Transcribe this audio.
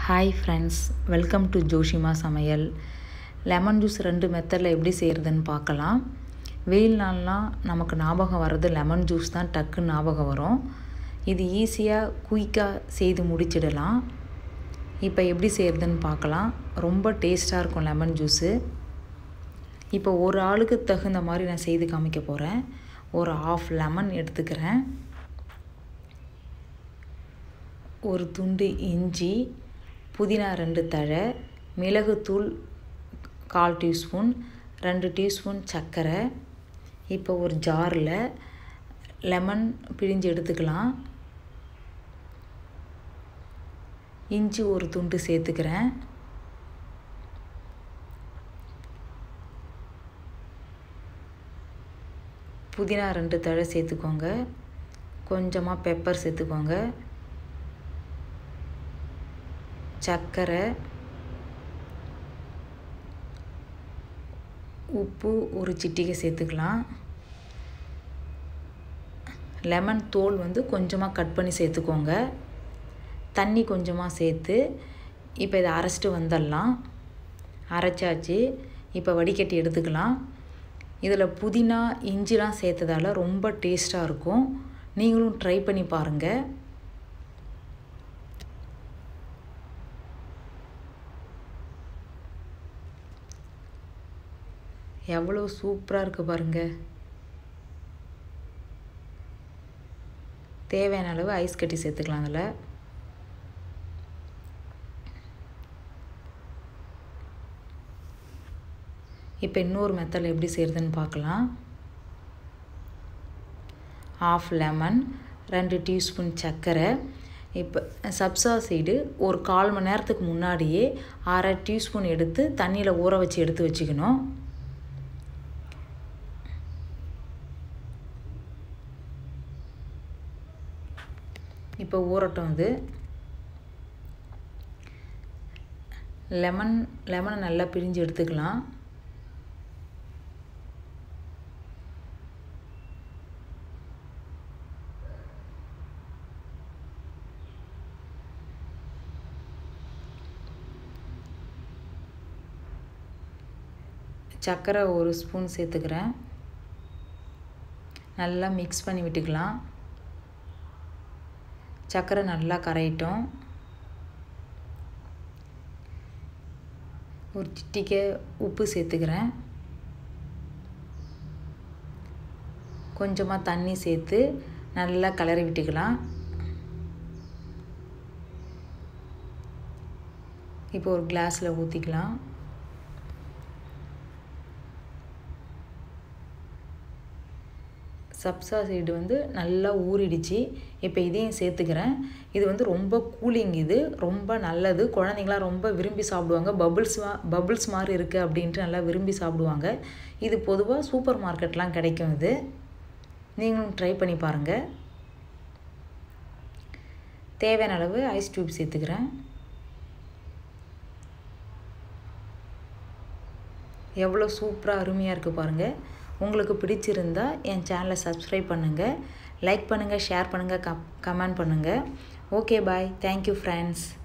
hi friends welcome to Joshima சமையல் lemon juice ரெண்டு மெத்தடில் எப்படி செய்கிறதுன்னு பார்க்கலாம் வெயில் நாள்லாம் நமக்கு ஞாபகம் வர்றது லெமன் ஜூஸ் தான் டக்குன்னு ஞாபகம் வரும் இது ஈஸியாக குயிக்காக செய்து முடிச்சிடலாம் இப்போ எப்படி செய்கிறதுன்னு பார்க்கலாம் ரொம்ப டேஸ்ட்டாக இருக்கும் லெமன் ஜூஸு இப்போ ஒரு ஆளுக்கு தகுந்த மாதிரி நான் செய்து காமிக்க போகிறேன் ஒரு ஆஃப் லெமன் எடுத்துக்கிறேன் ஒரு துண்டு இஞ்சி புதினா ரெண்டு தழை மிளகுத்தூள் கால் டீஸ்பூன் ரெண்டு டீஸ்பூன் சர்க்கரை இப்போ ஒரு ஜாரில் லெமன் பிழிஞ்சு எடுத்துக்கலாம் இஞ்சி ஒரு துண்டு சேர்த்துக்கிறேன் புதினா ரெண்டு தழை சேர்த்துக்கோங்க கொஞ்சமாக பெப்பர் சேர்த்துக்கோங்க சர்க்கரை உப்பு ஒரு சிட்டிகை சேர்த்துக்கலாம் லெமன் தோல் வந்து கொஞ்சமாக கட் பண்ணி சேர்த்துக்கோங்க தண்ணி கொஞ்சமாக சேர்த்து இப்போ இதை அரைச்சிட்டு வந்துடலாம் அரைச்சாச்சு இப்போ வடிகட்டி எடுத்துக்கலாம் இதில் புதினா இஞ்சிலாம் சேர்த்ததால் ரொம்ப டேஸ்ட்டாக இருக்கும் நீங்களும் ட்ரை பண்ணி பாருங்கள் எவ்வளோ சூப்பராக இருக்குது பாருங்கள் தேவையான அளவு ஐஸ் கட்டி சேர்த்துக்கலாம் அதில் இப்போ இன்னொரு மெத்தடில் எப்படி செய்கிறதுன்னு பார்க்கலாம் ஆஃப் லெமன் ரெண்டு டீஸ்பூன் சர்க்கரை இப்போ சப்சா சீடு ஒரு கால் மணி நேரத்துக்கு முன்னாடியே அரை டீஸ்பூன் எடுத்து தண்ணியில் ஊற வச்சு எடுத்து வச்சுக்கணும் இப்போ ஊறட்டும் இது லெமன் லெமனை நல்லா பிழிஞ்சு எடுத்துக்கலாம் சர்க்கரை ஒரு ஸ்பூன் சேர்த்துக்கிறேன் நல்லா மிக்ஸ் பண்ணி விட்டுக்கலாம் சர்க்கரை நல்லா கரையட்டும் ஒரு சிட்டிக்கை உப்பு சேர்த்துக்கிறேன் கொஞ்சமாக தண்ணி சேர்த்து நல்லா கலரி விட்டுக்கலாம் இப்போ ஒரு கிளாஸில் ஊற்றிக்கலாம் சப்சா சைடு வந்து நல்லா ஊறிடுச்சு இப்போ இதையும் சேர்த்துக்கிறேன் இது வந்து ரொம்ப கூலிங் இது ரொம்ப நல்லது குழந்தைங்களாம் ரொம்ப விரும்பி சாப்பிடுவாங்க பபுள்ஸ் பபுள்ஸ் மாதிரி இருக்குது அப்படின்ட்டு நல்லா விரும்பி சாப்பிடுவாங்க இது பொதுவாக சூப்பர் மார்க்கெட்லாம் கிடைக்கும் இது நீங்களும் ட்ரை பண்ணி பாருங்கள் தேவையான அளவு ஐஸ் டியூப் சேர்த்துக்கிறேன் எவ்வளோ சூப்பராக அருமையாக இருக்குது பாருங்கள் உங்களுக்கு பிடிச்சிருந்தா என் சேனலை சப்ஸ்கிரைப் பண்ணுங்கள் லைக் பண்ணுங்கள் ஷேர் பண்ணுங்கள் கம் கமெண்ட் பண்ணுங்கள் ஓகே பாய் தேங்க்யூ ஃப்ரெண்ட்ஸ்